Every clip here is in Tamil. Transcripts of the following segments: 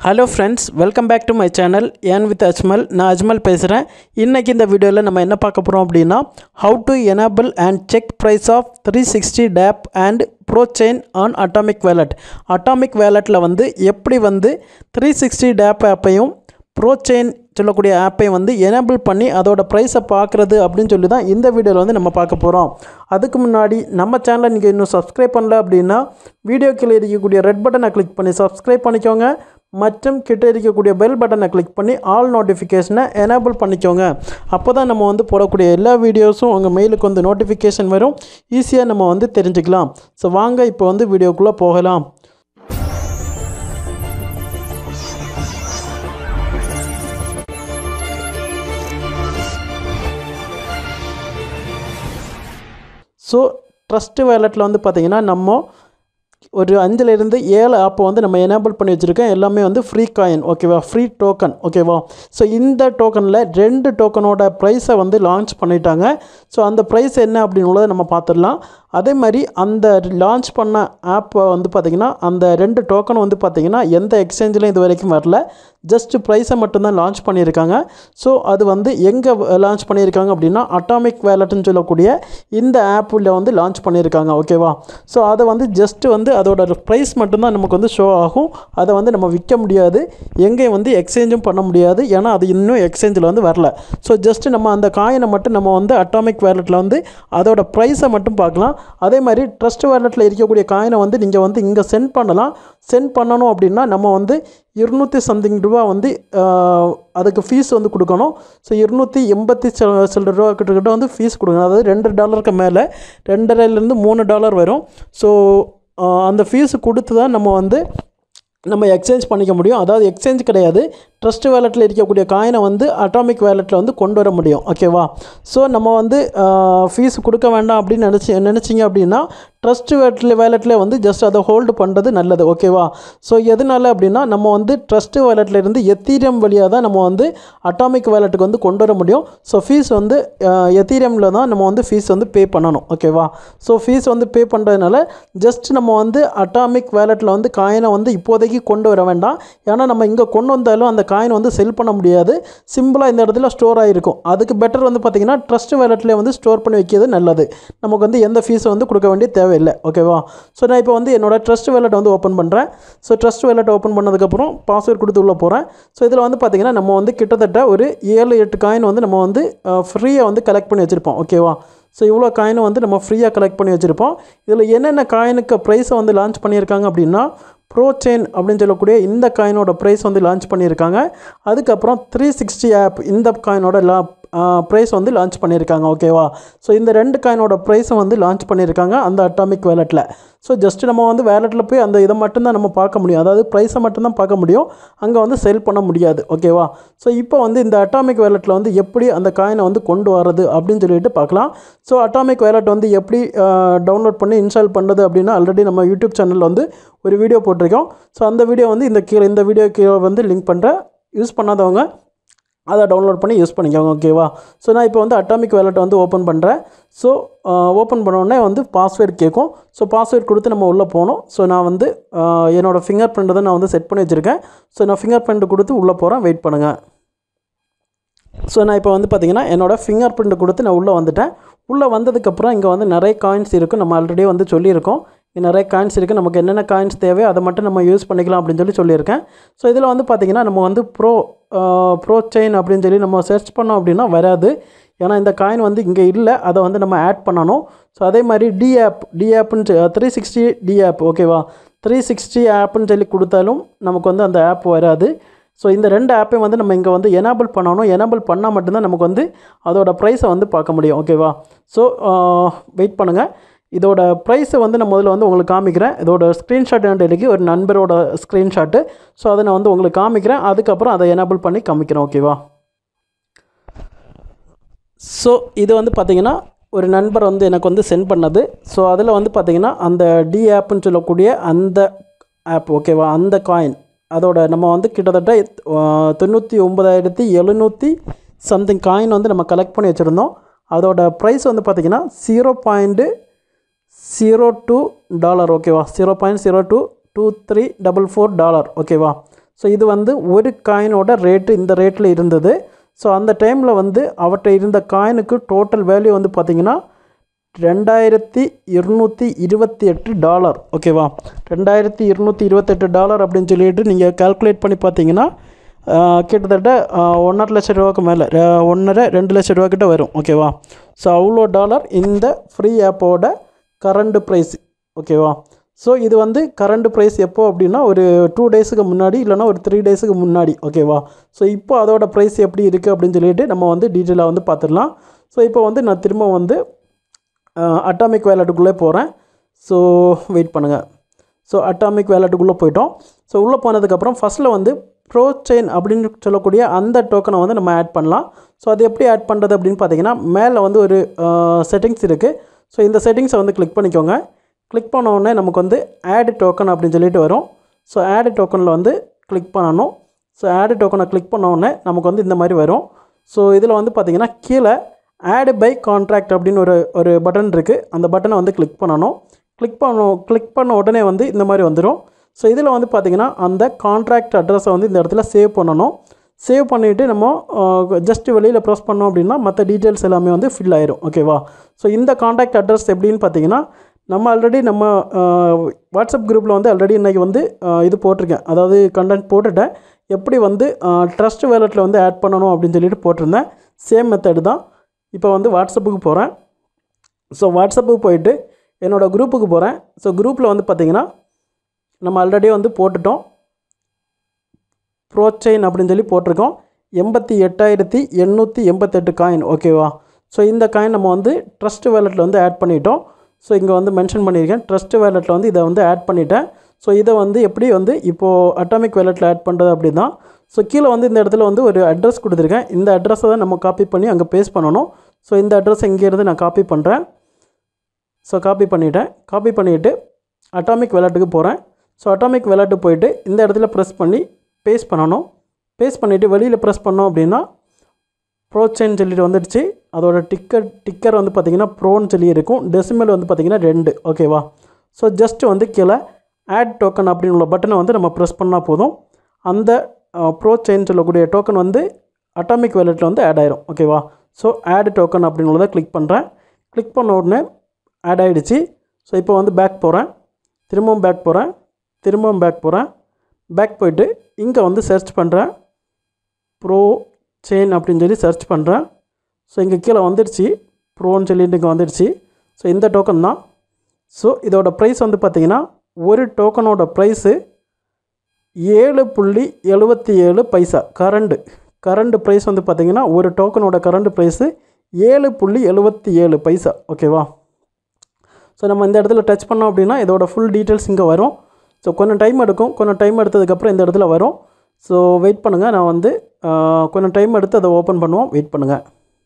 hello friends welcome back to my channel and with Ajmal நான் அஜ்மல் பேசுகிறேன் இன்றைக்கி இந்த வீடியோவில் நம்ம என்ன பார்க்க போகிறோம் அப்படின்னா how to enable and check price of three sixty tap and pro chain on Atomic Wallet Atomic வேலட்டில் வந்து எப்படி வந்து த்ரீ சிக்ஸ்டி டேப் ஆப்பையும் ப்ரோ செயின் சொல்லக்கூடிய ஆப்பையும் வந்து எனேபிள் பண்ணி அதோட ப்ரைஸை பார்க்குறது அப்படின்னு சொல்லி தான் இந்த வீடியோவில் வந்து நம்ம பார்க்க போகிறோம் அதுக்கு முன்னாடி நம்ம சேனலை நீங்கள் இன்னும் சப்ஸ்கிரைப் பண்ணல அப்படின்னா வீடியோ கீழே இருக்கக்கூடிய ரெட் பட்டனை கிளிக் பண்ணி சப்ஸ்கிரைப் பண்ணிக்கோங்க மற்றும் கிட்ட இருக்கக்கூடிய பெல் பட்டனை கிளிக் பண்ணி ஆல் நோட்டிஃபிகேஷனை எனேபிள் பண்ணிக்கோங்க அப்போ தான் நம்ம வந்து போடக்கூடிய எல்லா வீடியோஸும் உங்கள் மெயிலுக்கு வந்து நோட்டிஃபிகேஷன் வரும் ஈஸியாக நம்ம வந்து தெரிஞ்சுக்கலாம் ஸோ வாங்க இப்போ வந்து வீடியோக்குள்ளே போகலாம் ஸோ ட்ரஸ்ட்டு வேலெட்டில் வந்து பார்த்திங்கன்னா நம்ம ஒரு அஞ்சுலேருந்து ஏழு ஆப்பை வந்து நம்ம எனேபிள் பண்ணி வச்சுருக்கோம் எல்லாமே வந்து ஃப்ரீ காயின் ஓகேவா ஃப்ரீ டோக்கன் ஓகேவா ஸோ இந்த டோக்கனில் ரெண்டு டோக்கனோட ப்ரைஸை வந்து லான்ச் பண்ணிட்டாங்க ஸோ அந்த ப்ரைஸ் என்ன அப்படின்றத நம்ம பார்த்துடலாம் அதே மாதிரி அந்த லான்ச் பண்ண ஆப்பை வந்து பார்த்திங்கன்னா அந்த ரெண்டு டோக்கன் வந்து பார்த்திங்கன்னா எந்த எக்ஸ்சேஞ்சிலும் இது வரைக்கும் வரல ஜஸ்ட் ப்ரைஸை மட்டும்தான் லான்ச் பண்ணியிருக்காங்க ஸோ அது வந்து எங்கே லான்ச் பண்ணியிருக்காங்க அப்படின்னா அட்டாமிக் வேலட்னு சொல்லக்கூடிய இந்த ஆப்பில் வந்து லான்ச் பண்ணியிருக்காங்க ஓகேவா ஸோ அதை வந்து ஜஸ்ட்டு வந்து அதோட ப்ரைஸ் மட்டும்தான் நமக்கு வந்து ஷோ ஆகும் அதை வந்து நம்ம விற்க முடியாது எங்கேயும் வந்து எக்ஸ்சேஞ்சும் பண்ண முடியாது ஏன்னா அது இன்னும் எக்ஸ்சேஞ்சில் வந்து வரல ஸோ ஜஸ்ட் நம்ம அந்த காயினை மட்டும் நம்ம வந்து அட்டாமிக் வேலெட்டில் வந்து அதோட ப்ரைஸை மட்டும் பார்க்கலாம் அதே மாதிரி ட்ரஸ்ட் வேலெட்டில் இருக்கக்கூடிய காயினை வந்து நீங்கள் வந்து இங்கே சென்ட் பண்ணலாம் சென்ட் பண்ணணும் அப்படின்னா நம்ம வந்து இருநூற்றி சம்திங் ரூபா வந்து அதுக்கு ஃபீஸ் வந்து கொடுக்கணும் ஸோ இருநூற்றி எண்பத்தி சில ரூபா கிட்டக்கிட்ட வந்து ஃபீஸ் கொடுக்கணும் அதாவது ரெண்டு டாலருக்கு மேலே ரெண்டரைலேருந்து மூணு டாலர் வரும் ஸோ அந்த ஃபீஸ் கொடுத்து தான் நம்ம வந்து நம்ம எக்ஸ்சேஞ்ச் பண்ணிக்க முடியும் அதாவது எக்ஸ்சேஞ்ச் கிடையாது ட்ரஸ்ட் வேலெட்டில் இருக்கக்கூடிய காயினை வந்து அட்டாமிக் வேலெட்டில் வந்து கொண்டு வர முடியும் ஓகேவா ஸோ நம்ம வந்து ஃபீஸ் கொடுக்க வேண்டாம் அப்படின்னு நினச்சி நினச்சிங்க அப்படின்னா ட்ரஸ்ட் வேலெட்டில் வேலெட்டில் வந்து ஜஸ்ட் அதை ஹோல்டு பண்ணுறது நல்லது ஓகேவா ஸோ எதனால அப்படின்னா நம்ம வந்து ட்ரஸ்ட் வேலெட்டில் இருந்து எத்தீரியம் வழியாக தான் நம்ம வந்து அட்டாமிக் வேலெட்டுக்கு வந்து கொண்டு வர முடியும் ஸோ ஃபீஸ் வந்து எத்தீரியமில் தான் நம்ம வந்து ஃபீஸ் வந்து பே பண்ணணும் ஓகேவா ஸோ ஃபீஸ் வந்து பே பண்ணுறதுனால ஜஸ்ட் நம்ம வந்து அட்டாமிக் வேலெட்டில் வந்து காயினை வந்து இப்போதைக்கு கொண்டு வர வேண்டாம் ஏன்னா நம்ம இங்கே கொண்டு வந்தாலும் அந்த காயின் வந்து செல் பண்ண முடியாது சிம்பிளாக இந்த இடத்துல ஸ்டோர் ஆகிருக்கும் அதுக்கு பெட்டர் வந்து பார்த்திங்கன்னா ட்ரஸ்ட் வேலெட்டில் வந்து ஸ்டோர் பண்ணி வைக்கிறது நல்லது நமக்கு வந்து எந்த ஃபீஸை வந்து கொடுக்க வேண்டிய தேவையில்லை ஓகேவா ஸோ நான் இப்போ வந்து என்னோடய ட்ரஸ்ட் வேலெட் வந்து ஓப்பன் பண்ணுறேன் ஸோ ட்ரஸ்ட் வேலெட் ஓப்பன் பண்ணதுக்கப்புறம் பாஸ்வேர்ட் கொடுத்து உள்ளே போகிறேன் ஸோ இதில் வந்து பார்த்திங்கன்னா நம்ம வந்து கிட்டத்தட்ட ஒரு ஏழு எட்டு காயின் வந்து நம்ம வந்து ஃப்ரீயாக வந்து கலெக்ட் பண்ணி வச்சுருப்போம் ஓகேவா ஸோ இவ்வளோ காயினை வந்து நம்ம ஃப்ரீயாக கலெக்ட் பண்ணி வச்சுருப்போம் இதில் என்னென்ன காயினுக்கு ப்ரைஸை வந்து லான்ச் பண்ணியிருக்காங்க அப்படின்னா ப்ரோ செயின் அப்படின்னு சொல்லக்கூடிய இந்த காயினோட ப்ரைஸ் வந்து லான்ச் பண்ணியிருக்காங்க அதுக்கப்புறம் த்ரீ சிக்ஸ்டி ஆப் இந்த காயினோட லா ப்ரைஸ் வந்து லான்ச் பண்ணியிருக்காங்க ஓகேவா ஸோ இந்த ரெண்டு காயினோட ப்ரைஸை வந்து லான்ச் பண்ணியிருக்காங்க அந்த அட்டாமிக் வேலெட்டில் ஸோ ஜஸ்ட் நம்ம வந்து வேலெட்டில் போய் அந்த இதை மட்டும்தான் நம்ம பார்க்க முடியும் அதாவது ப்ரைஸை மட்டும்தான் பார்க்க முடியும் அங்கே வந்து செல் பண்ண முடியாது ஓகேவா ஸோ இப்போ வந்து இந்த அட்டாமிக் வேலெட்டில் வந்து எப்படி அந்த காயினை வந்து கொண்டு வரது அப்படின்னு சொல்லிட்டு பார்க்கலாம் ஸோ அட்டாமிக் வேலெட் வந்து எப்படி டவுன்லோட் பண்ணி இன்ஸ்டால் பண்ணுறது அப்படின்னா ஆல்ரெடி நம்ம யூடியூப் சேனலில் வந்து ஒரு வீடியோ போட்டிருக்கோம் ஸோ அந்த வீடியோ வந்து இந்த கீழே இந்த வீடியோ கீழே வந்து லிங்க் பண்ணுறேன் யூஸ் பண்ணாதவங்க அதை டவுன்லோட் பண்ணி யூஸ் பண்ணிக்கோங்க ஓகேவா ஸோ நான் இப்போ வந்து அட்டாமிக் வேலெட்டை வந்து ஓப்பன் பண்ணுறேன் ஸோ ஓப்பன் பண்ணோடனே வந்து பாஸ்வேர்டு கேட்கும் ஸோ பாஸ்வேர்டு கொடுத்து நம்ம உள்ளே போகணும் ஸோ நான் வந்து என்னோடய ஃபிங்கர் பிரிண்ட்டை தான் நான் வந்து செட் பண்ணி வச்சுருக்கேன் ஸோ நான் ஃபிங்கர் பிரிண்ட் கொடுத்து உள்ளே போகிறேன் வெயிட் பண்ணுங்கள் ஸோ நான் இப்போ வந்து பார்த்திங்கன்னா என்னோடய ஃபிங்கர் பிரிண்ட் கொடுத்து நான் உள்ளே வந்துட்டேன் உள்ளே வந்ததுக்கப்புறம் இங்கே வந்து நிறைய காயின்ஸ் இருக்குது நம்ம ஆல்ரெடி வந்து சொல்லியிருக்கோம் இங்கே நிறைய காயின்ஸ் இருக்குது நமக்கு என்னென்ன காயின்ஸ் தேவையோ அதை மட்டும் நம்ம யூஸ் பண்ணிக்கலாம் அப்படின்னு சொல்லி சொல்லியிருக்கேன் ஸோ இதில் வந்து பார்த்திங்கன்னா நம்ம வந்து ப்ரோ ப்ரோ செயின் அப்படின்னு சொல்லி நம்ம சர்ச் பண்ணோம் அப்படின்னா வராது ஏன்னா இந்த காயின் வந்து இங்கே இல்லை அதை வந்து நம்ம ஆட் பண்ணணும் ஸோ அதே மாதிரி டி ஆப் டி ஆப்னு த்ரீ சிக்ஸ்டி டி ஆப் ஓகேவா த்ரீ சிக்ஸ்டி ஆப்னு சொல்லி கொடுத்தாலும் நமக்கு வந்து அந்த ஆப் வராது ஸோ இந்த ரெண்டு ஆப்பையும் வந்து நம்ம இங்கே வந்து எனேபிள் பண்ணணும் எனேபிள் பண்ணால் மட்டும்தான் நமக்கு வந்து அதோட ப்ரைஸை வந்து பார்க்க முடியும் ஓகேவா ஸோ வெயிட் பண்ணுங்கள் இதோட ப்ரைஸை வந்து நான் முதல்ல வந்து உங்களுக்கு காமிக்கிறேன் இதோட ஸ்க்ரீன்ஷாட் என்கிட்ட ஒரு நண்பரோட ஸ்க்ரீன்ஷாட்டு ஸோ அதை நான் வந்து உங்களுக்கு காமிக்கிறேன் அதுக்கப்புறம் அதை எனேபிள் பண்ணி காமிக்கிறேன் ஓகேவா ஸோ இது வந்து பார்த்திங்கன்னா ஒரு நண்பர் வந்து எனக்கு வந்து சென்ட் பண்ணது ஸோ அதில் வந்து பார்த்திங்கன்னா அந்த டி ஆப்னு சொல்லக்கூடிய அந்த ஆப் ஓகேவா அந்த காயின் அதோட நம்ம வந்து கிட்டத்தட்ட தொண்ணூற்றி ஒம்பதாயிரத்தி எழுநூற்றி சம்திங் காயின் வந்து நம்ம கலெக்ட் பண்ணி வச்சுருந்தோம் அதோட ப்ரைஸ் வந்து பார்த்திங்கன்னா zero point zero two dollar ஓகேவா zero point zero two two three double four dollar ஓகேவா ஸோ இது வந்து ஒரு காயினோட ரேட்டு இந்த ரேட்டில் இருந்தது ஸோ அந்த டைமில் வந்து அவர்கிட்ட இருந்த காயினுக்கு டோட்டல் வேல்யூ வந்து பார்த்திங்கன்னா ரெண்டாயிரத்தி இருநூற்றி இருபத்தி எட்டு டாலர் ஓகேவா ரெண்டாயிரத்தி இருநூற்றி இருபத்தெட்டு டாலர் அப்படின்னு சொல்லிட்டு நீங்கள் கால்குலேட் பண்ணி பார்த்தீங்கன்னா ஆஹ், கிட்டத்தட்ட ஆஹ், ஒன்றரை லட்சம் ரூபாய்க்கு மேலே ஒன்றரை ரெண்டு லட்சம் ரூபா கிட்ட வரும் ஓகேவா ஸோ அவ்வளோ டாலர் இந்த ஃப்ரீ ஆப்போட கரண்ட் ப்ரைஸ் ஓகேவா ஸோ இது வந்து கரண்ட் ப்ரைஸ் எப்போ அப்படின்னா ஒரு டூ டேஸுக்கு முன்னாடி இல்லைன்னா ஒரு த்ரீ டேஸுக்கு முன்னாடி ஓகேவா ஸோ இப்போ அதோட ப்ரைஸ் எப்படி இருக்குது அப்படின்னு சொல்லிட்டு நம்ம வந்து டீட்டெயிலாக வந்து பார்த்துடலாம் ஸோ இப்போ வந்து நான் திரும்ப வந்து அட்டாமிக் வேலட்டுக்குள்ளே போகிறேன் ஸோ வெயிட் பண்ணுங்கள் ஸோ அட்டாமிக் வேலட்டுக்குள்ளே போயிட்டோம் ஸோ உள்ளே போனதுக்கப்புறம் ஃபஸ்ட்டில் வந்து ப்ரோ செயின் அப்படின்னு சொல்லக்கூடிய அந்த டோக்கனை வந்து நம்ம ஆட் பண்ணலாம் ஸோ அது எப்படி ஆட் பண்ணுறது அப்படின்னு பார்த்தீங்கன்னா மேலே வந்து ஒரு செட்டிங்ஸ் இருக்குது ஸோ இந்த செட்டிங்ஸை வந்து கிளிக் பண்ணிக்கோங்க கிளிக் பண்ண உடனே நமக்கு வந்து ஆட் டோக்கன் அப்படின்னு சொல்லிட்டு வரும் ஸோ ஆட் டோக்கனில் வந்து கிளிக் பண்ணணும் ஸோ ஆட் டோக்கனை கிளிக் பண்ண உடனே நமக்கு வந்து இந்த மாதிரி வரும் ஸோ இதில் வந்து பார்த்திங்கன்னா கீழே ஆட் பை கான்ட்ராக்ட் அப்படின்னு ஒரு ஒரு பட்டன் இருக்குது அந்த பட்டனை வந்து கிளிக் பண்ணணும் கிளிக் பண்ண கிளிக் பண்ண உடனே வந்து இந்த மாதிரி வந்துடும் ஸோ இதில் வந்து பார்த்திங்கன்னா அந்த கான்ட்ராக்ட் அட்ரஸை வந்து இந்த இடத்துல சேவ் பண்ணணும் சேவ் பண்ணிவிட்டு நம்ம ஜஸ்ட் வெளியில் ப்ரெஸ் பண்ணோம் அப்படின்னா மற்ற டீட்டெயில்ஸ் எல்லாமே வந்து ஃபில் ஆயிரும் ஓகேவா ஸோ இந்த கான்டாக்ட் அட்ரஸ் எப்படின்னு பார்த்தீங்கன்னா நம்ம ஆல்ரெடி நம்ம அஹ், வாட்ஸ்அப் குரூப்பில் வந்து ஆல்ரெடி இன்றைக்கி வந்து அஹ், இது போட்டிருக்கேன் அதாவது கண்டென்ட் போட்டுட்டேன் எப்படி வந்து ட்ரஸ்ட் வேலெட்டில் வந்து ஆட் பண்ணணும் அப்படின்னு சொல்லிட்டு போட்டிருந்தேன் சேம் மெத்தடு தான் இப்போ வந்து வாட்ஸ்அப்புக்கு போகிறேன் ஸோ வாட்ஸ்அப்புக்கு போயிட்டு என்னோடய குரூப்புக்கு போகிறேன் ஸோ குரூப்பில் வந்து பார்த்திங்கன்னா நம்ம ஆல்ரெடி வந்து போட்டுட்டோம் ப்ரோ செயின் அப்படின்னு சொல்லி போட்டிருக்கோம் எண்பத்தி எட்டாயிரத்தி எண்ணூற்றி எண்பத்தெட்டு காயின் ஓகேவா ஸோ இந்த காயின் நம்ம வந்து ட்ரஸ்ட் வேலெட்டில் வந்து ஆட் பண்ணிட்டோம் ஸோ இங்கே வந்து மென்ஷன் பண்ணியிருக்கேன் ட்ரஸ்ட் வேலெட்டில் வந்து இதை வந்து ஆட் பண்ணிட்டேன் ஸோ இதை வந்து எப்படி வந்து இப்போது அட்டாமிக் வேலெட்டில் ஆட் பண்ணுறது அப்படி தான் ஸோ கீழே வந்து இந்த இடத்துல வந்து ஒரு அட்ரஸ் கொடுத்துருக்கேன் இந்த அட்ரஸை தான் நம்ம காப்பி பண்ணி அங்கே பேஸ்ட் பண்ணணும் ஸோ இந்த அட்ரஸ் இங்கேருந்து நான் காப்பி பண்ணுறேன் ஸோ காப்பி பண்ணிவிட்டேன் காப்பி பண்ணிவிட்டு அட்டாமிக் விளையாட்டுக்கு போகிறேன் ஸோ அட்டாமிக் விளையாட்டு போயிட்டு இந்த இடத்துல ப்ரெஸ் பண்ணி பேஸ்ட் பண்ணணும் பேஸ்ட் பண்ணிவிட்டு வெளியில் ப்ரெஸ் பண்ணோம் அப்படின்னா ப்ரோச்சேன்னு சொல்லிட்டு வந்துடுச்சு அதோட டிக்கர் டிக்கர் வந்து பார்த்திங்கன்னா ப்ரோன்னு சொல்லி இருக்கும் டெசிமல் வந்து பார்த்திங்கன்னா ரெண்டு ஓகேவா ஸோ ஜஸ்ட் வந்து கீழே ஆட் டோக்கன் அப்படின்னு உள்ள பட்டனை வந்து நம்ம ப்ரெஸ் பண்ணால் போதும் அந்த ப்ரோ செயின் சொல்லக்கூடிய டோக்கன் வந்து அட்டாமிக் வேலெட்டில் வந்து ஆட் ஆயிரும் ஓகேவா ஸோ ஆட் டோக்கன் அப்படின்றத கிளிக் பண்ணுறேன் கிளிக் பண்ண உடனே ஆட் ஆகிடுச்சு ஸோ இப்போ வந்து பேக் போகிறேன் திரும்பவும் பேக் போகிறேன் திரும்பவும் பேக் போகிறேன் பேக் போயிட்டு இங்கே வந்து சர்ச் பண்ணுறேன் ப்ரோ செயின் அப்படின்னு சொல்லி சர்ச் பண்ணுறேன் ஸோ இங்கே கீழே வந்துடுச்சு ப்ரோன்னு சொல்லிட்டு இங்கே வந்துடுச்சு ஸோ இந்த டோக்கன் தான் ஸோ இதோட ப்ரைஸ் வந்து பார்த்திங்கன்னா ஒரு டோக்கனோட ப்ரைஸு ஏழு புள்ளி எழுபத்தி ஏழு பைசா கரண்டு கரண்ட் ப்ரைஸ் வந்து பார்த்திங்கன்னா ஒரு டோக்கனோட கரண்ட் ப்ரைஸு ஏழு புள்ளி எழுபத்தி ஏழு பைசா ஓகேவா ஸோ நம்ம இந்த இடத்துல டச் பண்ணோம் அப்படின்னா இதோட ஃபுல் டீட்டெயில்ஸ் இங்கே வரும் ஸோ கொஞ்சம் டைம் எடுக்கும் கொஞ்சம் டைம் எடுத்ததுக்கப்புறம் இந்த இடத்துல வரும் ஸோ வெயிட் பண்ணுங்கள் நான் வந்து ஆஹ், கொஞ்சம் டைம் எடுத்து அதை ஓப்பன் பண்ணுவோம் வெயிட் பண்ணுங்கள்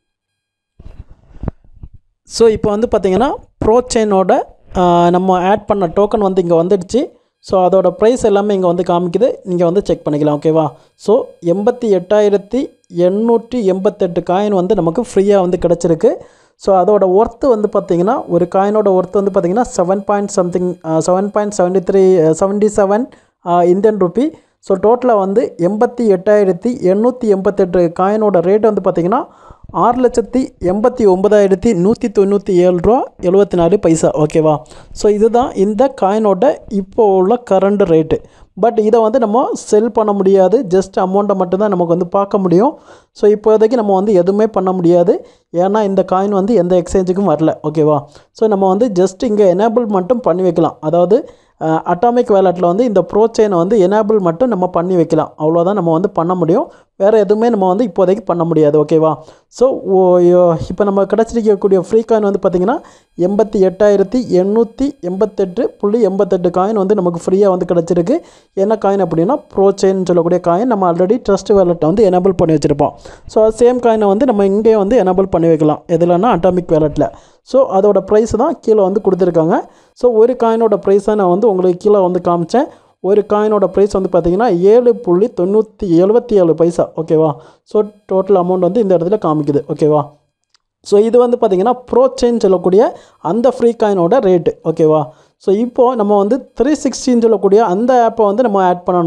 ஸோ இப்போ வந்து பார்த்தீங்கன்னா ப்ரோ செயினோட நம்ம ஆட் பண்ண டோக்கன் வந்து இங்கே வந்துடுச்சு ஸோ அதோட ப்ரைஸ் எல்லாமே இங்கே வந்து காமிக்குது நீங்கள் வந்து செக் பண்ணிக்கலாம் ஓகேவா ஸோ எண்பத்தி எட்டாயிரத்தி எண்ணூற்றி எண்பத்தெட்டு காயின் வந்து நமக்கு ஃப்ரீயாக வந்து கிடச்சிருக்கு ஸோ அதோட ஒர்த்து வந்து பார்த்திங்கன்னா ஒரு காயினோட ஒர்த்து வந்து பார்த்திங்கன்னா seven point something seven point seventy three seventy seven Indian rupee so டோட்டலாக வந்து எண்பத்தி எட்டாயிரத்தி எண்ணூற்றி எண்பத்தெட்டு காயினோட ரேட் வந்து பார்த்திங்கன்னா ஆறு லட்சத்தி எண்பத்தி ஒம்பதாயிரத்தி நூற்றி தொண்ணூற்றி ஏழு ரூபா எழுபத்தி நாலு பைசா ஓகேவா ஸோ இதுதான் இந்த காயினோட இப்போ உள்ள கரண்ட் ரேட்டு பட் இதை வந்து நம்ம செல் பண்ண முடியாது ஜஸ்ட் அமௌண்ட்டை மட்டும்தான் நமக்கு வந்து பார்க்க முடியும் ஸோ இப்போதைக்கு நம்ம வந்து எதுவுமே பண்ண முடியாது ஏன்னா இந்த காயின் வந்து எந்த எக்ஸ்சேஞ்சுக்கும் வரல ஓகேவா ஸோ நம்ம வந்து ஜஸ்ட் இங்கே எனேபிள் மட்டும் பண்ணி வைக்கலாம் அதாவது அட்டாமிக் வேலெட்டில் வந்து இந்த ப்ரோ செயினை வந்து எனேபிள் மட்டும் நம்ம பண்ணி வைக்கலாம் அவ்வளோதான் நம்ம வந்து பண்ண முடியும் வேறு எதுவுமே நம்ம வந்து இப்போதைக்கு பண்ண முடியாது ஓகேவா ஸோ இப்போ நம்ம கிடச்சிருக்கக்கூடிய ஃப்ரீ காயின் வந்து பார்த்திங்கன்னா எண்பத்தி எட்டாயிரத்தி எண்ணூற்றி எண்பத்தெட்டு புள்ளி எண்பத்தெட்டு காயின் வந்து நமக்கு ஃப்ரீயாக வந்து கிடச்சிருக்கு என்ன காயின் அப்படின்னா ப்ரோ செயின் சொல்லக்கூடிய காயின் நம்ம ஆல்ரெடி ட்ரஸ்ட் வேலெட்டை வந்து எனேபிள் பண்ணி வச்சுருப்போம் ஸோ சேம் காயினை வந்து நம்ம இங்கேயே வந்து எனேபிள் பண்ணி வைக்கலாம் எதுலன்னா அட்டாமிக் வேலெட்டில் ஸோ அதோட ப்ரைஸ் தான் கீழே வந்து கொடுத்துருக்காங்க ஸோ ஒரு காயினோட ப்ரைஸை நான் வந்து உங்களுக்கு கீழே வந்து காமிச்சேன் ஒரு காயினோட ப்ரைஸ் வந்து பார்த்திங்கன்னா ஏழு புள்ளி தொண்ணூற்றி எழுபத்தி ஏழு பைசா ஓகேவா ஸோ டோட்டல் அமௌண்ட் வந்து இந்த இடத்துல காமிக்குது ஓகேவா ஸோ இது வந்து பார்த்திங்கன்னா ப்ரோ செயின் சொல்லக்கூடிய அந்த ஃப்ரீ காயினோட ரேட்டு ஓகேவா ஸோ இப்போது நம்ம வந்து த்ரீ சிக்ஸ்டின்னு சொல்லக்கூடிய அந்த ஆப்பை வந்து நம்ம ஆட் பண்ணணும்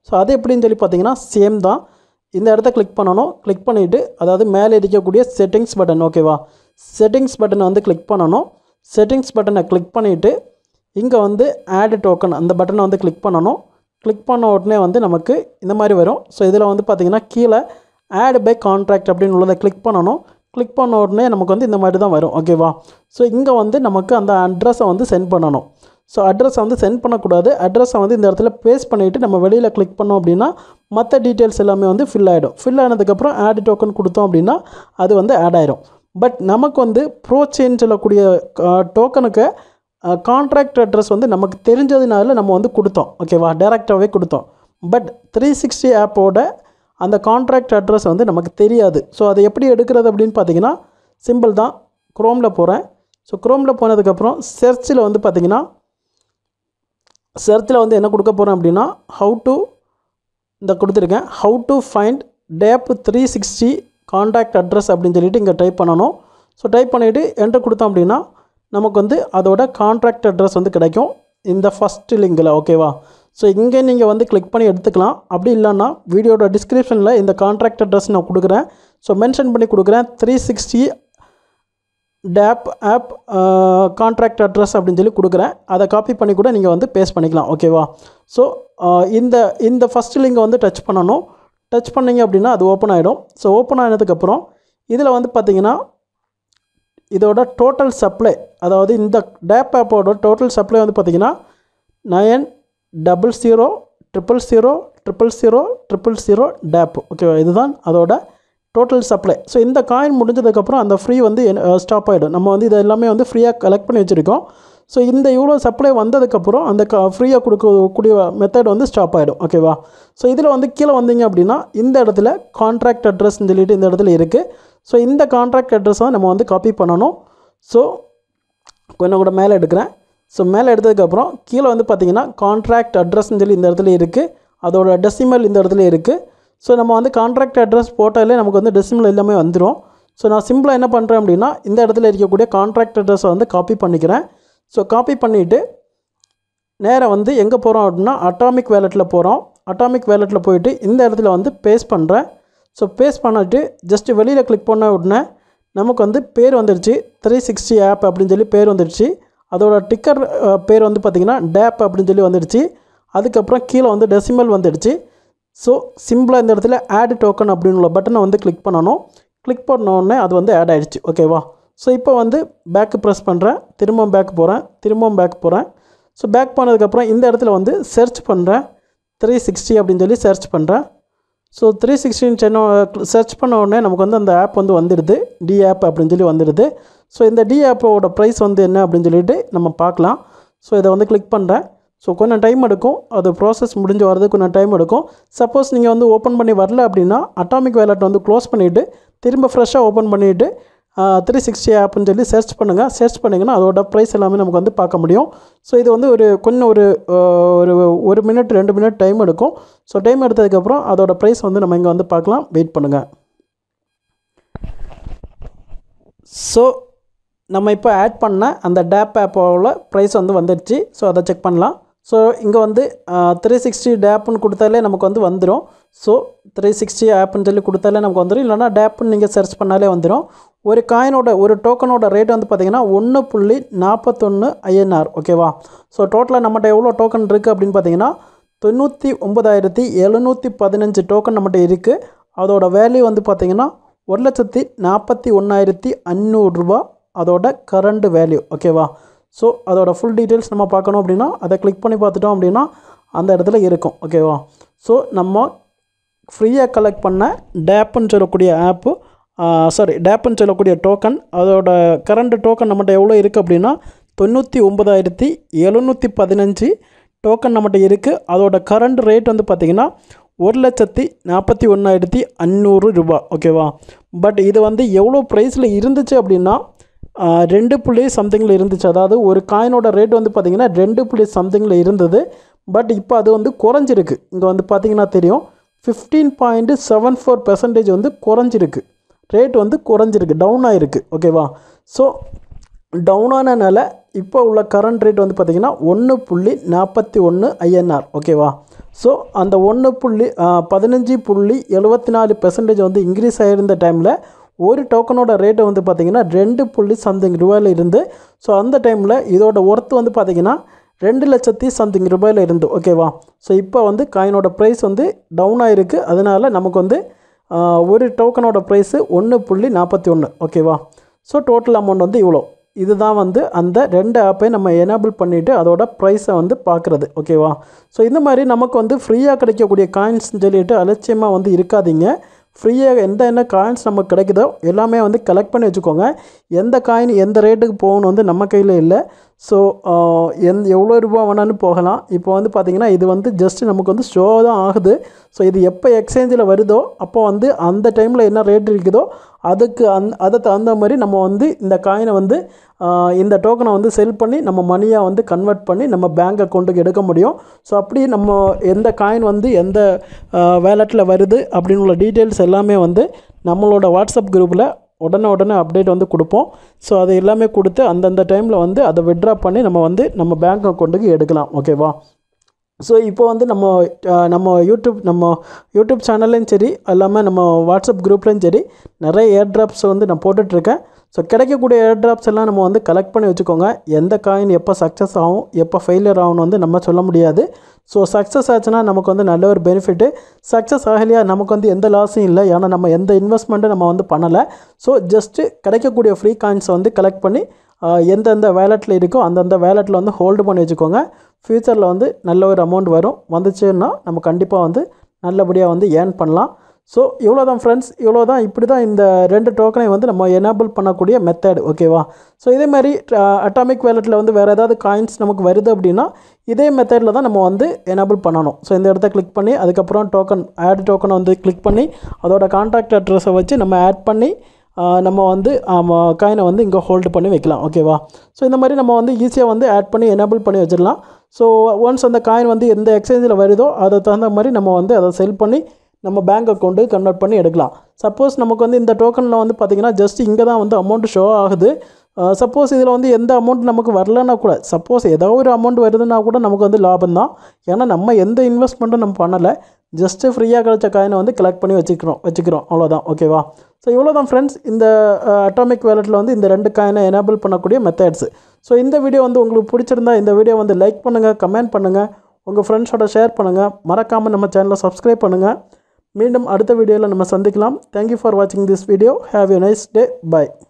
ஸோ அது எப்படின்னு சொல்லி பார்த்தீங்கன்னா சேம் தான் இந்த இடத்த கிளிக் பண்ணணும் கிளிக் பண்ணிவிட்டு அதாவது மேலே இருக்கக்கூடிய செட்டிங்ஸ் பட்டன் ஓகேவா செட்டிங்ஸ் பட்டனை வந்து கிளிக் பண்ணணும் செட்டிங்ஸ் பட்டனை கிளிக் பண்ணிவிட்டு இங்கே வந்து ஆட் டோக்கன் அந்த பட்டனை வந்து கிளிக் பண்ணணும் கிளிக் பண்ண உடனே வந்து நமக்கு இந்த மாதிரி வரும் ஸோ இதில் வந்து பார்த்திங்கன்னா கீழே ஆட் பை கான்ட்ராக்ட் அப்படின்னு உள்ளதை கிளிக் பண்ணணும் கிளிக் பண்ண உடனே நமக்கு வந்து இந்த மாதிரி தான் வரும் ஓகேவா ஸோ இங்கே வந்து நமக்கு அந்த அட்ரஸை வந்து சென்ட் பண்ணணும் ஸோ அட்ரஸை வந்து சென்ட் பண்ணக்கூடாது அட்ரஸை வந்து இந்த இடத்துல பேஸ்ட் பண்ணிவிட்டு நம்ம வெளியில் கிளிக் பண்ணோம் அப்படின்னா மற்ற டீட்டெயில்ஸ் எல்லாமே வந்து ஃபில் ஆகிடும் ஃபில் ஆனதுக்கப்புறம் ஆட் டோக்கன் கொடுத்தோம் அப்படின்னா அது வந்து ஆட் ஆயிரும் பட் நமக்கு வந்து ப்ரோ சேஞ்ச் சொல்லக்கூடிய டோக்கனுக்கு கான்ட்ராக்ட் அட்ரஸ் வந்து நமக்கு தெரிஞ்சதுனால நம்ம வந்து கொடுத்தோம் ஓகேவா டேரெக்டாகவே கொடுத்தோம் பட் த்ரீ சிக்ஸ்டி ஆப்போட அந்த கான்ட்ராக்ட் அட்ரஸ் வந்து நமக்கு தெரியாது ஸோ அதை எப்படி எடுக்கிறது அப்படின்னு பார்த்தீங்கன்னா சிம்பிள் தான் க்ரோமில் போகிறேன் ஸோ க்ரோமில் போனதுக்கப்புறம் செர்ச்சில் வந்து பார்த்தீங்கன்னா செர்ச்சில் வந்து என்ன கொடுக்க போகிறேன் அப்படின்னா ஹவு டு இந்த கொடுத்துருக்கேன் how to find tap three sixty contact address அப்படின்னு சொல்லிட்டு இங்கே டைப் பண்ணணும் ஸோ டைப் பண்ணிவிட்டு என்ட்ரு கொடுத்தோம் அப்படின்னா நமக்கு வந்து அதோட கான்ட்ராக்ட் அட்ரஸ் வந்து கிடைக்கும் இந்த ஃபஸ்ட்டு லிங்கில் ஓகேவா ஸோ இங்கே நீங்கள் வந்து கிளிக் பண்ணி எடுத்துக்கலாம் அப்படி இல்லைன்னா வீடியோட டிஸ்கிரிப்ஷனில் இந்த கான்ட்ராக்ட் அட்ரஸ் நான் கொடுக்குறேன் ஸோ மென்ஷன் பண்ணி கொடுக்குறேன் three sixty tap app contract address அப்படின்னு சொல்லி கொடுக்குறேன் அதை காப்பி பண்ணி கூட நீங்கள் வந்து பேஸ்ட் பண்ணிக்கலாம் ஓகேவா ஸோ இந்த இந்த ஃபஸ்ட் லிங்கை வந்து டச் பண்ணணும் டச் பண்ணிங்க அப்படின்னா அது ஓப்பன் ஆகிடும் ஸோ ஓப்பன் ஆனதுக்கப்புறம் இதில் வந்து பார்த்தீங்கன்னா இதோட டோட்டல் சப்ளை அதாவது இந்த டேப் ஆப்போட டோட்டல் சப்ளை வந்து பார்த்திங்கன்னா nine double zero triple zero triple zero triple zero tap ஓகேவா இதுதான் அதோட டோட்டல் சப்ளை ஸோ இந்த காயின் முடிஞ்சதுக்கப்புறம் அந்த ஃப்ரீ வந்து ஸ்டாப் ஆகிடும் நம்ம வந்து இதை எல்லாமே வந்து ஃப்ரீயாக கலெக்ட் பண்ணி வச்சுருக்கோம் ஸோ இந்த இவ்வளோ சப்ளை வந்ததுக்கப்புறம் அந்த க ஃப்ரீயாக கொடுக்கக்கூடிய மெத்தட் வந்து ஸ்டாப் ஆகிடும் ஓகேவா ஸோ இதில் வந்து கீழே வந்தீங்க அப்படின்னா இந்த இடத்துல கான்ட்ராக்ட் அட்ரஸ்ன்னு சொல்லிட்டு இந்த இடத்துல இருக்குது ஸோ இந்த கான்ட்ராக்ட் அட்ரஸ் தான் நம்ம வந்து காப்பி பண்ணணும் ஸோ கொஞ்சம் கூட மேலே எடுக்கிறேன் ஸோ மேலே எடுத்ததுக்கப்புறம் கீழே வந்து பார்த்தீங்கன்னா கான்ட்ராக்ட் அட்ரஸ்ன்னு சொல்லி இந்த இடத்துல இருக்குது அதோட டெசிமல் இந்த இடத்துல இருக்குது ஸோ நம்ம வந்து கான்ட்ராக்ட் அட்ரஸ் போட்டாலே நமக்கு வந்து டெசிமல் எல்லாமே வந்துடும் ஸோ நான் சிம்பிளாக என்ன பண்ணுறேன் அப்படின்னா இந்த இடத்துல இருக்கக்கூடிய கான்ட்ராக்ட் அட்ரஸை வந்து காப்பி பண்ணிக்கிறேன் ஸோ காப்பி பண்ணிவிட்டு நேராக வந்து எங்கே போகிறோம் அப்படின்னா அட்டாமிக் வேலெட்டில் போகிறோம் அட்டாமிக் வேலெட்டில் போயிட்டு இந்த இடத்துல வந்து பேஸ்ட் பண்ணுறேன் ஸோ பேஸ்ட் பண்ணிட்டு ஜஸ்ட்டு வெளியில் கிளிக் பண்ண உடனே நமக்கு வந்து பேர் வந்துடுச்சு த்ரீ சிக்ஸ்டி ஆப் அப்படின்னு சொல்லி பேர் வந்துடுச்சு அதோட டிக்கர் பேர் வந்து பார்த்திங்கன்னா டேப் அப்படின்னு சொல்லி வந்துடுச்சு அதுக்கப்புறம் கீழே வந்து டெசிமல் வந்துடுச்சு ஸோ சிம்பிளாக இந்த இடத்துல ஆட் டோக்கன் அப்படின்னு உள்ள பட்டனை வந்து கிளிக் பண்ணணும் கிளிக் பண்ண உடனே அது வந்து ஆட் ஆகிடுச்சு ஓகேவா ஸோ இப்போ வந்து பேக்கு ப்ரெஸ் பண்ணுறேன் திரும்பவும் பேக் போகிறேன் திரும்பவும் பேக் போகிறேன் ஸோ பேக் போனதுக்கப்புறம் இந்த இடத்துல வந்து சர்ச் பண்ணுறேன் த்ரீ சிக்ஸ்டி அப்படின்னு சொல்லி சர்ச் பண்ணுறேன் ஸோ த்ரீ சிக்ஸ்டின் சென்ன சர்ச் பண்ண உடனே நமக்கு வந்து அந்த ஆப் வந்து வந்துடுது டி ஆப் அப்படின்னு சொல்லி வந்துடுது ஸோ இந்த டி ஆப்போட ப்ரைஸ் வந்து என்ன அப்படின்னு சொல்லிட்டு நம்ம பார்க்கலாம் ஸோ இதை வந்து கிளிக் பண்ணுறேன் ஸோ கொஞ்சம் டைம் எடுக்கும் அது ப்ராசஸ் முடிஞ்சு வரது கொஞ்சம் டைம் எடுக்கும் சப்போஸ் நீங்கள் வந்து ஓப்பன் பண்ணி வரல அப்படின்னா அட்டாமிக் வேலட் வந்து க்ளோஸ் பண்ணிவிட்டு திரும்ப ஃப்ரெஷ்ஷாக ஓப்பன் பண்ணிவிட்டு த்ரீ சிக்ஸ்டி ஆப்னு சொல்லி சர்ச் பண்ணுங்கள் சர்ச் பண்ணிங்கன்னா அதோட ப்ரைஸ் எல்லாமே நமக்கு வந்து பார்க்க முடியும் ஸோ இது வந்து ஒரு கொஞ்சம் ஒரு ஒரு ஒரு மினிட் ரெண்டு மினிட் டைம் எடுக்கும் ஸோ டைம் எடுத்ததுக்கப்புறம் அதோட ப்ரைஸ் வந்து நம்ம இங்கே வந்து பார்க்கலாம் வெயிட் பண்ணுங்கள் ஸோ நம்ம இப்போ ஆட் பண்ண அந்த டேப் ஆப்போட ப்ரைஸ் வந்து வந்துடுச்சு ஸோ அதை செக் பண்ணலாம் ஸோ இங்கே வந்து த்ரீ சிக்ஸ்டி டேப்புன்னு கொடுத்தாலே நமக்கு வந்து வந்துடும் ஸோ த்ரீ சிக்ஸ்டி ஆப்புன்னு சொல்லி கொடுத்தாலே நமக்கு வந்துடும் இல்லைனா டேப்புன்னு நீங்கள் சர்ச் பண்ணாலே வந்துடும் ஒரு காயினோட ஒரு டோக்கனோட ரேட் வந்து பார்த்திங்கன்னா ஒன்று புள்ளி நாற்பத்தொன்று ஐஎன்ஆர் ஓகேவா ஸோ டோட்டலாக நம்மகிட்ட எவ்வளோ டோக்கன் இருக்குது அப்படின்னு பார்த்தீங்கன்னா தொண்ணூற்றி ஒம்பதாயிரத்தி எழுநூற்றி பதினஞ்சு டோக்கன் நம்மகிட்ட இருக்குது அதோட வேல்யூ வந்து பார்த்திங்கன்னா ஒரு லட்சத்தி நாற்பத்தி ஒன்றாயிரத்தி அஞ்சூறுரூபா அதோட கரண்ட் வேல்யூ ஓகேவா ஸோ அதோட ஃபுல் டீட்டெயில்ஸ் நம்ம பார்க்கணும் அப்படின்னா அதை கிளிக் பண்ணி பார்த்துட்டோம் அப்படின்னா அந்த இடத்துல இருக்கும் ஓகேவா ஸோ நம்ம ஃப்ரீயாக கலெக்ட் பண்ண டேப்புன்னு சொல்லக்கூடிய ஆப்பு சாரி டேப்புன்னு சொல்லக்கூடிய டோக்கன் அதோட கரண்ட் டோக்கன் நம்மகிட்ட எவ்வளோ இருக்குது அப்படின்னா தொண்ணூற்றி ஒம்பதாயிரத்தி எழுநூற்றி பதினஞ்சு டோக்கன் நம்மகிட்ட இருக்குது அதோட கரண்ட் ரேட் வந்து பார்த்திங்கன்னா ஒரு லட்சத்தி நாற்பத்தி ஒன்றாயிரத்தி அஞ்சூறு ரூபா ஓகேவா பட் இது வந்து எவ்வளோ ப்ரைஸில் இருந்துச்சு அப்படின்னா ரெண்டு புள்ளி சம்திங்கில் இருந்துச்சு அதாவது ஒரு காயினோட ரேட் வந்து பார்த்திங்கன்னா ரெண்டு புள்ளி சம்திங்கில் இருந்தது பட் இப்போ அது வந்து குறைஞ்சிருக்கு இங்கே வந்து பார்த்திங்கன்னா தெரியும் fifteen point seven four percentage வந்து குறைஞ்சிருக்கு ரேட் வந்து குறைஞ்சிருக்கு டவுன் ஆகிருக்கு ஓகேவா ஸோ டவுன் ஆனனால இப்போ உள்ள கரண்ட் ரேட் வந்து பார்த்திங்கன்னா ஒன்று புள்ளி நாற்பத்தி ஒன்று ஐஎன்ஆர் ஓகேவா ஸோ அந்த ஒன்று புள்ளி பதினஞ்சு புள்ளி எழுபத்தி நாலு பெர்சன்டேஜ் வந்து இன்க்ரீஸ் ஆகிருந்த டைமில் ஒரு டோக்கனோட ரேட்டு வந்து பார்த்திங்கன்னா ரெண்டு புள்ளி சம்திங் ரூபாயில் இருந்து ஸோ அந்த டைமில் இதோட ஒர்த்து வந்து பார்த்திங்கன்னா ரெண்டு லட்சத்தி சம்திங் ரூபாயில் இருந்து ஓகேவா ஸோ இப்போ வந்து காயினோட ப்ரைஸ் வந்து டவுன் ஆகிருக்கு அதனால் நமக்கு வந்து ஆஹ், ஒரு டோக்கனோட ப்ரைஸு ஒன்று புள்ளி நாற்பத்தி ஒன்று ஓகேவா ஸோ டோட்டல் அமௌண்ட் வந்து இவ்வளோ இதுதான் வந்து அந்த ரெண்டு ஆப்பையும் நம்ம எனேபிள் பண்ணிவிட்டு அதோட ப்ரைஸை வந்து பார்க்குறது ஓகேவா ஸோ இந்த மாதிரி நமக்கு வந்து ஃப்ரீயாக கிடைக்கக்கூடிய காயின்ஸ் சொல்லிட்டு அலட்சியமாக வந்து இருக்காதீங்க ஃப்ரீயாக எந்த என்ன காயின்ஸ் நமக்கு கிடைக்குதோ எல்லாமே வந்து கலெக்ட் பண்ணி வச்சுக்கோங்க எந்த காயின் எந்த ரேட்டுக்கு போகணும் வந்து நம்ம கையில் இல்லை ஸோ எந் எவ்வளோ ரூபா வேணாலும் போகலாம் இப்போ வந்து பார்த்திங்கன்னா இது வந்து ஜஸ்ட் நமக்கு வந்து ஷோ தான் ஆகுது ஸோ இது எப்போ எக்ஸ்சேஞ்சில் வருதோ அப்போ வந்து அந்த டைமில் என்ன ரேட் இருக்குதோ அதுக்கு அந் அதை தகுந்த மாதிரி நம்ம வந்து இந்த காயினை வந்து ஆஹ், இந்த டோக்கனை வந்து செல் பண்ணி நம்ம மணியாக வந்து கன்வெர்ட் பண்ணி நம்ம பேங்க் அக்கௌண்ட்டுக்கு எடுக்க முடியும் ஸோ அப்படி நம்ம எந்த காயின் வந்து எந்த வேலெட்டில் வருது அப்படின்னு உள்ள டீட்டெயில்ஸ் எல்லாமே வந்து நம்மளோட வாட்ஸ்அப் குரூப்பில் உடனே உடனே அப்டேட் வந்து கொடுப்போம் ஸோ அது எல்லாமே கொடுத்து அந்தந்த டைமில் வந்து அதை விட்ரா பண்ணி நம்ம வந்து நம்ம பேங்க் அக்கௌண்ட்டுக்கு எடுக்கலாம் ஓகேவா ஸோ இப்போ வந்து நம்ம அஹ், நம்ம யூடியூப் நம்ம யூடியூப் சேனல்லையும் சரி எல்லாமே நம்ம வாட்ஸ்அப் குரூப்லேயும் சரி நிறைய ஏர் ட்ராப்ஸ் வந்து நான் போட்டுட்ருக்கேன் ஸோ கிடைக்கக்கூடிய ஏர் ட்ராப்ஸ் எல்லாம் நம்ம வந்து கலெக்ட் பண்ணி வச்சுக்கோங்க எந்த காயின் எப்போ சக்ஸஸ் ஆகும் எப்போ ஃபெயிலியர் ஆகும்னு வந்து நம்ம சொல்ல முடியாது ஸோ சக்ஸஸ் ஆச்சுன்னா நமக்கு வந்து நல்ல ஒரு பெனிஃபிட்டு சக்ஸஸ் ஆகலையா நமக்கு வந்து எந்த லாஸும் இல்லை ஏன்னா நம்ம எந்த இன்வெஸ்ட்மெண்ட்டும் நம்ம வந்து பண்ணலை ஸோ ஜஸ்ட்டு கிடைக்கக்கூடிய ஃப்ரீ காயின்ஸை வந்து கலெக்ட் பண்ணி ஆஹ், எந்தெந்த வேலெட்டில் இருக்கோ அந்தந்த வேலெட்டில் வந்து ஹோல்டு பண்ணி வச்சுக்கோங்க ஃப்யூச்சரில் வந்து நல்ல ஒரு அமௌண்ட் வரும் வந்துச்சுன்னா நம்ம கண்டிப்பாக வந்து நல்லபடியாக வந்து ஏர்ன் பண்ணலாம் ஸோ இவ்வளோ தான் ஃப்ரெண்ட்ஸ் இவ்வளோ தான் இப்படி தான் இந்த ரெண்டு டோக்கனை வந்து நம்ம எனேபிள் பண்ணக்கூடிய மெத்தட் ஓகேவா ஸோ இதே மாதிரி அட்டாமிக் வேலெட்டில் வந்து வேறு ஏதாவது காயின்ஸ் நமக்கு வருது அப்படின்னா இதே மெத்தடில் தான் நம்ம வந்து எனேபிள் பண்ணணும் ஸோ இந்த இடத்த கிளிக் பண்ணி அதுக்கப்புறம் டோக்கன் ஆட் டோக்கனை வந்து கிளிக் பண்ணி அதோட கான்டாக்ட் அட்ரஸை வச்சு நம்ம ஆட் பண்ணி ஆஹ் நம்ம வந்து காயினை வந்து இங்கே ஹோல்டு பண்ணி வைக்கலாம் ஓகேவா ஸோ இந்த மாதிரி நம்ம வந்து ஈஸியாக வந்து ஆட் பண்ணி எனேபிள் பண்ணி வச்சிடலாம் ஸோ ஒன்ஸ் அந்த காயின் வந்து எந்த எக்ஸ்சேஞ்சில் வருதோ அதை தகுந்த மாதிரி நம்ம வந்து அதை செல் பண்ணி நம்ம பேங்க் அக்கௌண்ட்டுக்கு கன்வெர்ட் பண்ணி எடுக்கலாம் சப்போஸ் நமக்கு வந்து இந்த டோக்கனில் வந்து பார்த்திங்கன்னா ஜஸ்ட் இங்கே தான் வந்து அமௌண்ட் ஷோ ஆகுது சப்போஸ் இதில் வந்து எந்த அமௌண்ட் நமக்கு வரலன்னா கூட சப்போஸ் ஏதோ ஒரு அமௌண்ட் வருதுன்னா கூட நமக்கு வந்து லாபம் தான் ஏன்னா நம்ம எந்த இன்வெஸ்ட்மெண்ட்டும் நம்ம பண்ணலை ஜஸ்ட்டு ஃப்ரீயாக கிடைச்ச காயினை வந்து கலெக்ட் பண்ணி வச்சுக்கிறோம் வச்சுக்கிறோம் அவ்வளோதான் ஓகேவா ஸோ இவ்வளோ தான் ஃப்ரெண்ட்ஸ் இந்த அட்டாமிக் வேலெட்டில் வந்து இந்த ரெண்டு காயினை எனேபிள் பண்ணக்கூடிய மெத்தட்ஸ் ஸோ இந்த வீடியோ வந்து உங்களுக்கு பிடிச்சிருந்தா இந்த வீடியோ வந்து லைக் பண்ணுங்கள் கமெண்ட் பண்ணுங்கள் உங்கள் ஃப்ரெண்ட்ஸோட ஷேர் பண்ணுங்கள் மறக்காமல் நம்ம சேனலை சப்ஸ்கிரைப் பண்ணுங்கள் மீண்டும் அடுத்த வீடியோவில் நம்ம சந்திக்கலாம் தேங்க்யூ ஃபார் வாட்சிங் this video have a nice day by